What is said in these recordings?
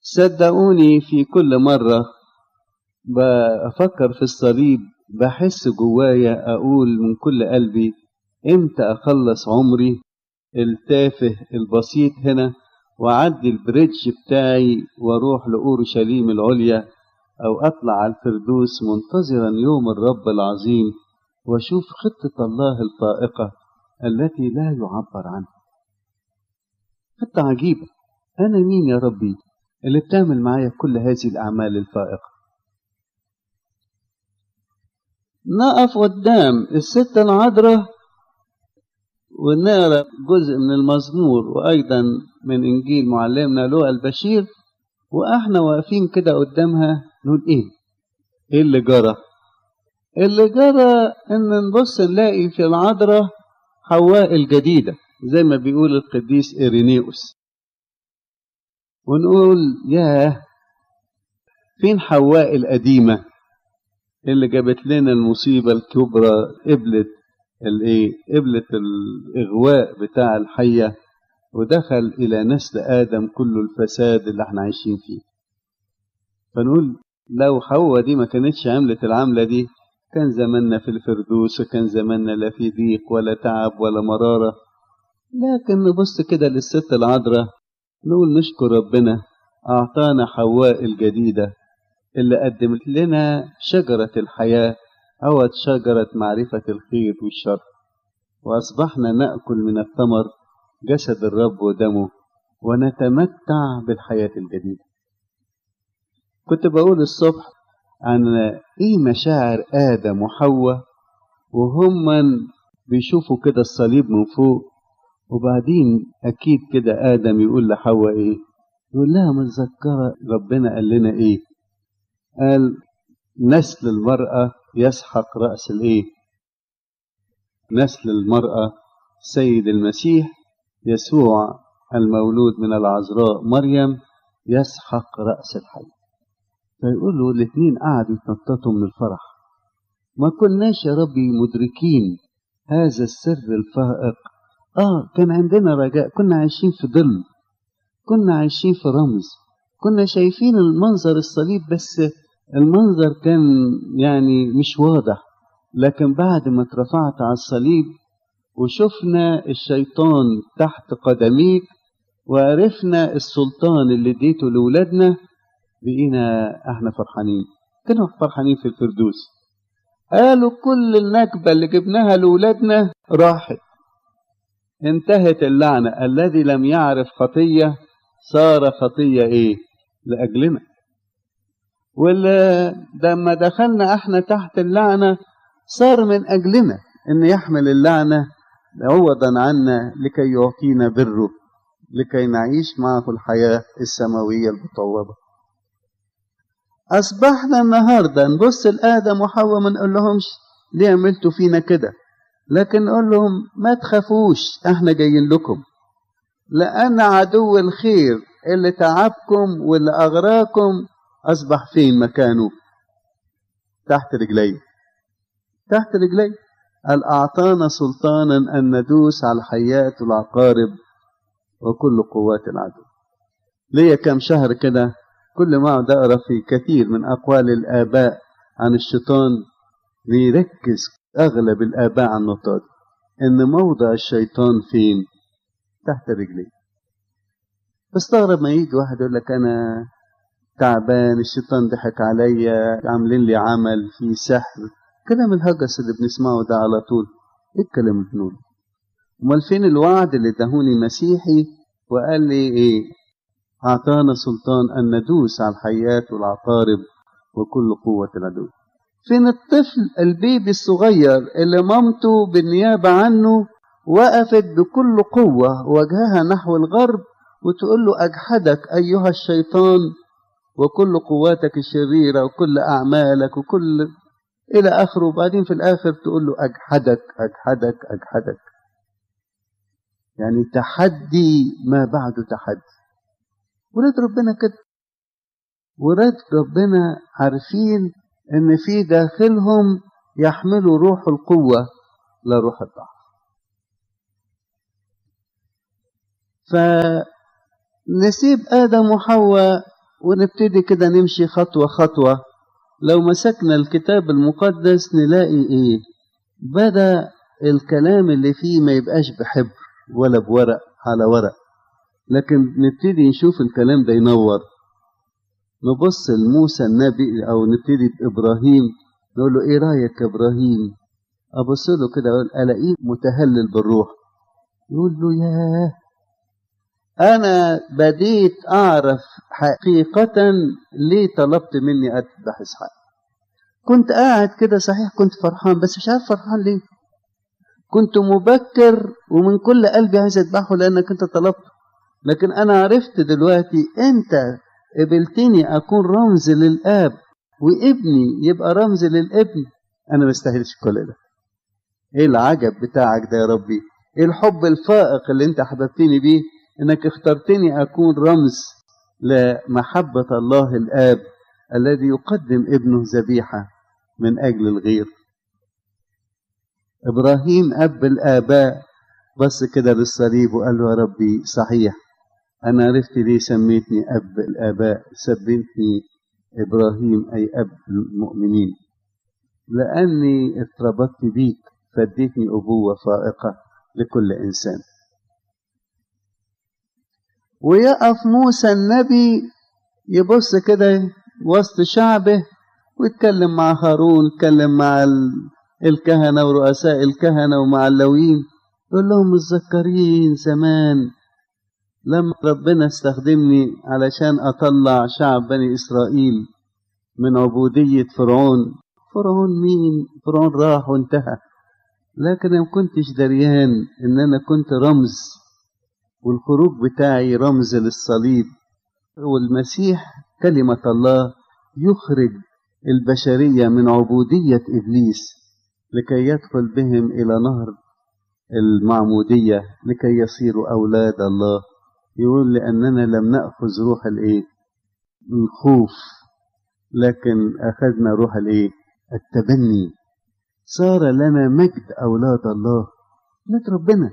صدقوني في كل مرة بفكر في الصليب بحس جوايا أقول من كل قلبي إمتى أخلص عمري التافه البسيط هنا وأعدي البريدج بتاعي وأروح لأورشليم العليا أو أطلع على الفردوس منتظرا يوم الرب العظيم وأشوف خطة الله الفائقة التي لا يعبر عنها خطة عجيبة أنا مين يا ربي اللي بتعمل معايا كل هذه الأعمال الفائقة نقف قدام الست العذراء ونقرا جزء من المزمور وأيضا من إنجيل معلمنا لوقا البشير وإحنا واقفين كده قدامها نقول إيه؟ إيه اللي جرى؟ اللي جرى إن نبص نلاقي في العذراء حواء الجديدة زي ما بيقول القديس إيرينيوس ونقول ياه فين حواء القديمة اللي جابت لنا المصيبة الكبرى قبلت الايه قبلت الإغواء بتاع الحية ودخل إلى نسل آدم كل الفساد اللي احنا عايشين فيه فنقول لو حواء دي ما كانتش عملت العملة دي كان زماننا في الفردوس وكان زماننا لا في ضيق ولا تعب ولا مرارة لكن نبص كده للست العذراء نقول نشكر ربنا أعطانا حواء الجديدة اللي قدمت لنا شجرة الحياة أو شجرة معرفة الخير والشر وأصبحنا نأكل من الثمر جسد الرب ودمه ونتمتع بالحياة الجديدة كنت بقول الصبح عن إيه مشاعر آدم وحواء وهم بيشوفوا كده الصليب من فوق وبعدين أكيد كده آدم يقول لحواء إيه يقول لها متذكرة ربنا قال لنا إيه قال نسل المرأة يسحق رأس الإيه نسل المرأة سيد المسيح يسوع المولود من العذراء مريم يسحق رأس الحي فيقولوا الاثنين قعدوا يتنططوا من الفرح ما كناش يا ربي مدركين هذا السر الفائق اه كان عندنا رجاء كنا عايشين في ظل كنا عايشين في رمز كنا شايفين المنظر الصليب بس المنظر كان يعني مش واضح لكن بعد ما اترفعت على الصليب وشفنا الشيطان تحت قدميك وعرفنا السلطان اللي اديته لولادنا بقينا احنا فرحانين كانوا فرحانين في الفردوس قالوا كل النكبة اللي جبناها لولادنا راحت انتهت اللعنة الذي لم يعرف خطية صار خطية ايه لأجلنا واللي لما دخلنا احنا تحت اللعنة صار من أجلنا ان يحمل اللعنة عوضا عنا لكي يعطينا بره لكي نعيش معه الحياة السماوية المطوبة أصبحنا النهاردة نبص لآدم وحواء ما نقول لهمش ليه عملتوا فينا كده لكن نقول لهم ما تخافوش احنا جايين لكم لأن عدو الخير اللي تعبكم واللي أغراكم أصبح فين مكانه تحت رجلي تحت رجلي قال أعطانا سلطانا أن ندوس على الحيات والعقارب وكل قوات العدو ليا كم شهر كده كل ما اقعد اقرا في كثير من اقوال الاباء عن الشيطان بيركز اغلب الاباء عن النقطه دي ان موضع الشيطان فين تحت رجلي بستغرب ما يجي واحد يقول لك انا تعبان الشيطان ضحك عليا عاملين لي عمل في سحر كلام الهجس اللي بنسمعه ده على طول ايه الكلام اللي بنقوله امال فين الوعد اللي اداهوني مسيحي وقال لي ايه أعطانا سلطان أن ندوس على الحيات والعقارب وكل قوة العدو فين الطفل البيبي الصغير اللي مامته بالنيابة عنه وقفت بكل قوة وجهها نحو الغرب وتقول له أجحدك أيها الشيطان وكل قواتك الشريرة وكل أعمالك وكل إلى آخره وبعدين في الآخر تقول له أجحدك أجحدك أجحدك يعني تحدي ما بعده تحدي ولاد ربنا كده ولاد ربنا عارفين ان في داخلهم يحملوا روح القوة لا روح الضعف فنسيب آدم وحواء ونبتدي كده نمشي خطوة خطوة لو مسكنا الكتاب المقدس نلاقي ايه بدأ الكلام اللي فيه ما يبقاش بحبر ولا بورق على ورق لكن نبتدي نشوف الكلام ده ينور نبص لموسى النبي او نبتدي بابراهيم نقول له ايه رايك يا ابراهيم ابص له كده اقول الاقيه متهلل بالروح يقول له ياه انا بديت اعرف حقيقه ليه طلبت مني اذبح اسحاق كنت قاعد كده صحيح كنت فرحان بس مش عارف فرحان ليه كنت مبكر ومن كل قلبي عايز اذبحه لانك انت طلبت لكن انا عرفت دلوقتي انت قبلتني اكون رمز للاب وابني يبقى رمز للابن انا ما استاهلش كل ده ايه العجب بتاعك ده يا ربي ايه الحب الفائق اللي انت حببتني بيه انك اخترتني اكون رمز لمحبة الله الاب الذي يقدم ابنه ذبيحة من اجل الغير ابراهيم اب الاباء بص كده للصليب وقال له يا ربي صحيح انا عرفت ليه سميتني اب الاباء سميتني ابراهيم اي اب المؤمنين لاني ارتبطت بيك فاديتني ابوه فائقه لكل انسان ويقف موسى النبي يبص كده وسط شعبه ويتكلم مع هارون يتكلم مع الكهنة ورؤساء الكهنة ومع اللويين يقول لهم متذكرين زمان لما ربنا استخدمني علشان أطلع شعب بني إسرائيل من عبودية فرعون فرعون مين؟ فرعون راح وانتهى لكن ما كنتش دريان إن أنا كنت رمز والخروج بتاعي رمز للصليب والمسيح كلمة الله يخرج البشرية من عبودية إبليس لكي يدخل بهم إلى نهر المعمودية لكي يصيروا أولاد الله يقول لأننا لم نأخذ روح الإيه؟ الخوف لكن أخذنا روح الإيه؟ التبني صار لنا مجد أولاد الله مجد ربنا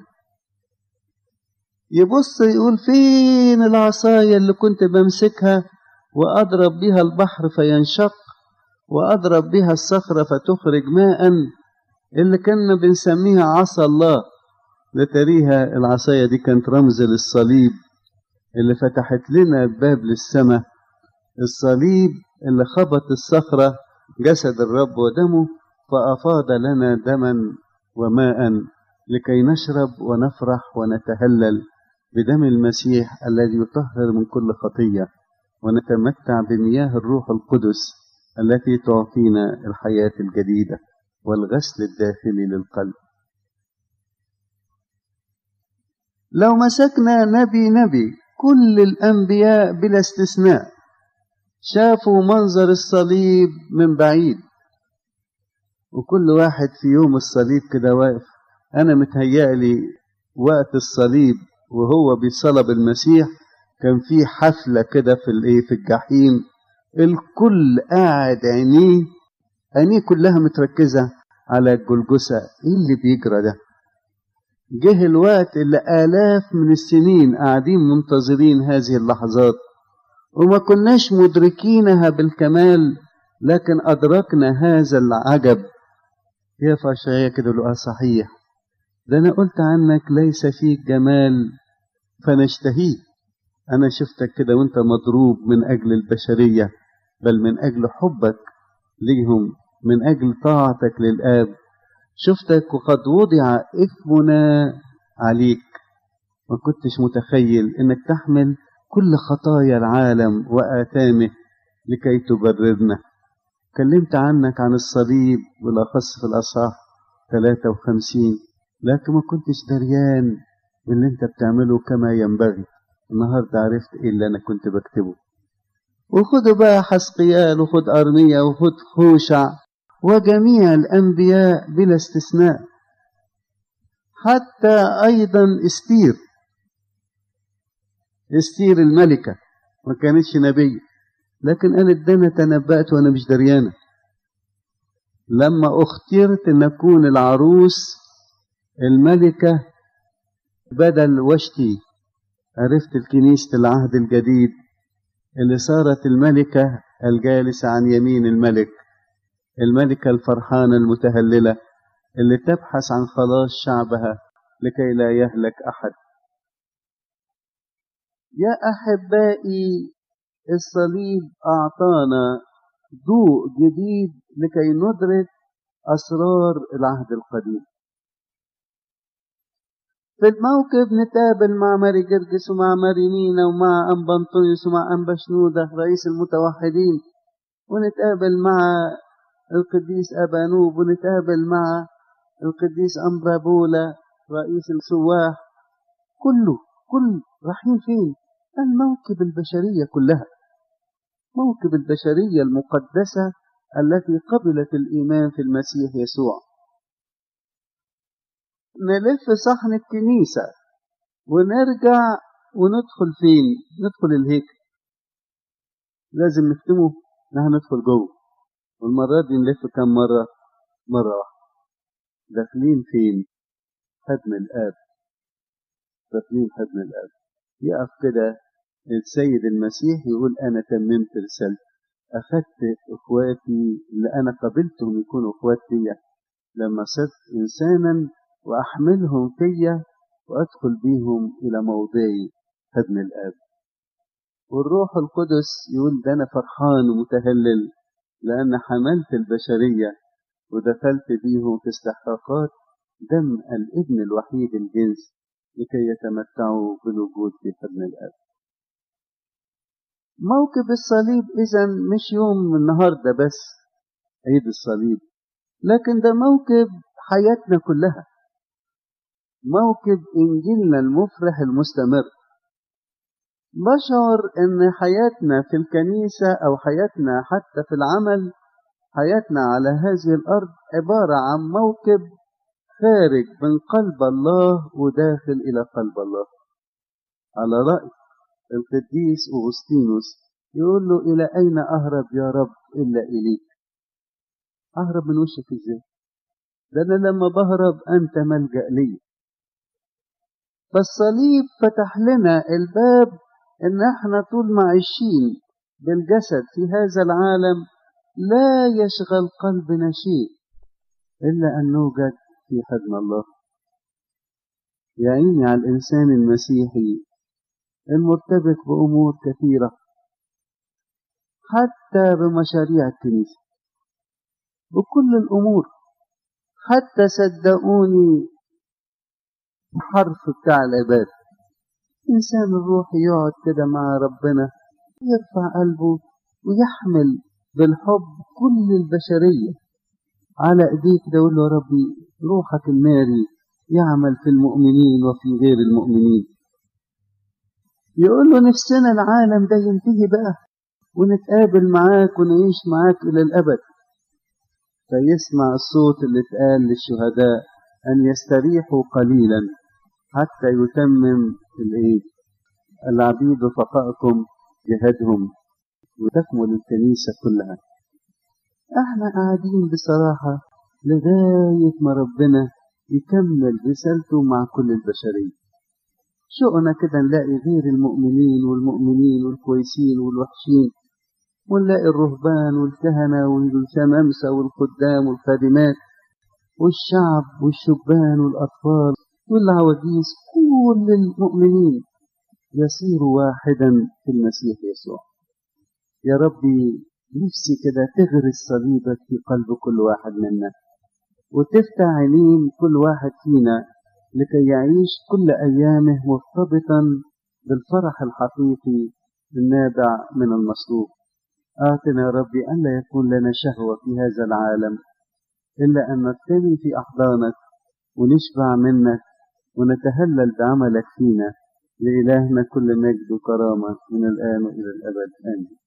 يبص يقول فين العصاية اللي كنت بمسكها وأضرب بها البحر فينشق وأضرب بها الصخرة فتخرج ماء اللي كنا بنسميها عصا الله لتريها العصاية دي كانت رمز للصليب اللي فتحت لنا باب للسماء الصليب اللي خبط الصخرة جسد الرب ودمه فأفاض لنا دما وماء لكي نشرب ونفرح ونتهلل بدم المسيح الذي يطهر من كل خطية ونتمتع بمياه الروح القدس التي تعطينا الحياة الجديدة والغسل الداخلي للقلب لو مسكنا نبي نبي كل الأنبياء بلا استثناء شافوا منظر الصليب من بعيد وكل واحد في يوم الصليب كده واقف أنا متهيألي وقت الصليب وهو بيصلب المسيح كان في حفلة كده في الإيه في الجحيم الكل قاعد عينيه عينيه كلها متركزة على الجلجسة إيه اللي بيجرى ده جه الوقت اللي آلاف من السنين قاعدين منتظرين هذه اللحظات وما كناش مدركينها بالكمال لكن أدركنا هذا العجب يا فاشعية كده له صحيح ده أنا قلت عنك ليس فيك جمال فنشتهيه أنا شفتك كده وأنت مضروب من أجل البشرية بل من أجل حبك ليهم من أجل طاعتك للآب شفتك وقد وضع إثمنا عليك ما كنتش متخيل إنك تحمل كل خطايا العالم وآثامه لكي تبررنا كلمت عنك عن الصليب بالأخص في الأصحاح 53 لكن ما كنتش دريان باللي انت بتعمله كما ينبغي النهاردة عرفت ايه اللي انا كنت بكتبه وخدوا بقى حسقيال وخد أرمية وخد خوشع وجميع الأنبياء بلا استثناء حتى أيضا استير استير الملكة ما كانتش نبي لكن قالت ده أنا تنبأت وأنا مش دريانة لما اخترت أن أكون العروس الملكة بدل وشتي عرفت الكنيسة العهد الجديد اللي صارت الملكة الجالسة عن يمين الملك الملكة الفرحانة المتهللة اللي تبحث عن خلاص شعبها لكي لا يهلك أحد يا أحبائي الصليب أعطانا ضوء جديد لكي ندرك أسرار العهد القديم في الموكب نتقابل مع ماري جرجس ومع ماري مينا ومع أنبا أنطونيوس ومع أنبا شنودة رئيس المتوحدين ونتقابل مع القديس أبانوب ونتقابل مع القديس أمبابولا رئيس السواح كله كل رايحين فين الموكب البشرية كلها موكب البشرية المقدسة التي قبلت الإيمان في المسيح يسوع نلف صحن الكنيسة ونرجع وندخل فين ندخل الهيكل لازم نختمه نحن ندخل جوه والمرة دي نلف كم مرة مرة واحدة داخلين فين هدم الآب داخلين هدم الآب يقف كده السيد المسيح يقول أنا تممت رسالتي أخذت إخواتي اللي أنا قبلتهم يكونوا إخواتي لما صرت إنسانا وأحملهم فيا وأدخل بيهم إلى موضعي هدم الآب والروح القدس يقول ده أنا فرحان ومتهلل لأن حملت البشرية ودخلت بيهم في استحقاقات دم الابن الوحيد الجنس لكي يتمتعوا بالوجود في حضن الآب موكب الصليب إذا مش يوم النهاردة بس عيد الصليب لكن ده موكب حياتنا كلها موكب إنجيلنا المفرح المستمر بشعر إن حياتنا في الكنيسة أو حياتنا حتى في العمل حياتنا على هذه الأرض عبارة عن موكب خارج من قلب الله وداخل إلى قلب الله على رأي القديس أغسطينوس يقول له إلى أين أهرب يا رب إلا إليك أهرب من وشك إزاي ده أنا لما بهرب أنت ملجأ لي فالصليب فتح لنا الباب إن احنا طول ما عايشين بالجسد في هذا العالم لا يشغل قلبنا شيء إلا أن نوجد في حضن الله يعيني على الإنسان المسيحي المرتبط بأمور كثيرة حتى بمشاريع الكنيسة بكل الأمور حتى صدقوني حرف بتاع العباد إنسان الروح يقعد كده مع ربنا يرفع قلبه ويحمل بالحب كل البشرية على ايديك ده يقول له يا ربي روحك الناري يعمل في المؤمنين وفي غير المؤمنين يقول له نفسنا العالم ده ينتهي بقى ونتقابل معاك ونعيش معاك إلى الأبد فيسمع الصوت اللي اتقال للشهداء أن يستريحوا قليلا حتى يتمم الايه العبيد رفقائكم جهادهم وتكمل الكنيسة كلها احنا قاعدين بصراحة لغاية ما ربنا يكمل رسالته مع كل البشرية شؤنا كده نلاقي غير المؤمنين والمؤمنين والكويسين والوحشين ونلاقي الرهبان والكهنة والشمامسة والخدام والخادمات والشعب والشبان والأطفال والعواجيز كل المؤمنين يصيروا واحدا في المسيح يسوع يا ربي نفسي كده تغرس صليبك في قلب كل واحد منا وتفتح عينين كل واحد فينا لكي يعيش كل أيامه مرتبطا بالفرح الحقيقي النابع من المصلوب آتنا يا ربي أن لا يكون لنا شهوة في هذا العالم إلا أن نرتمي في أحضانك ونشبع منك ونتهلل بعملك فينا لإلهنا كل مجد وكرامة من الآن وإلى الأبد آمين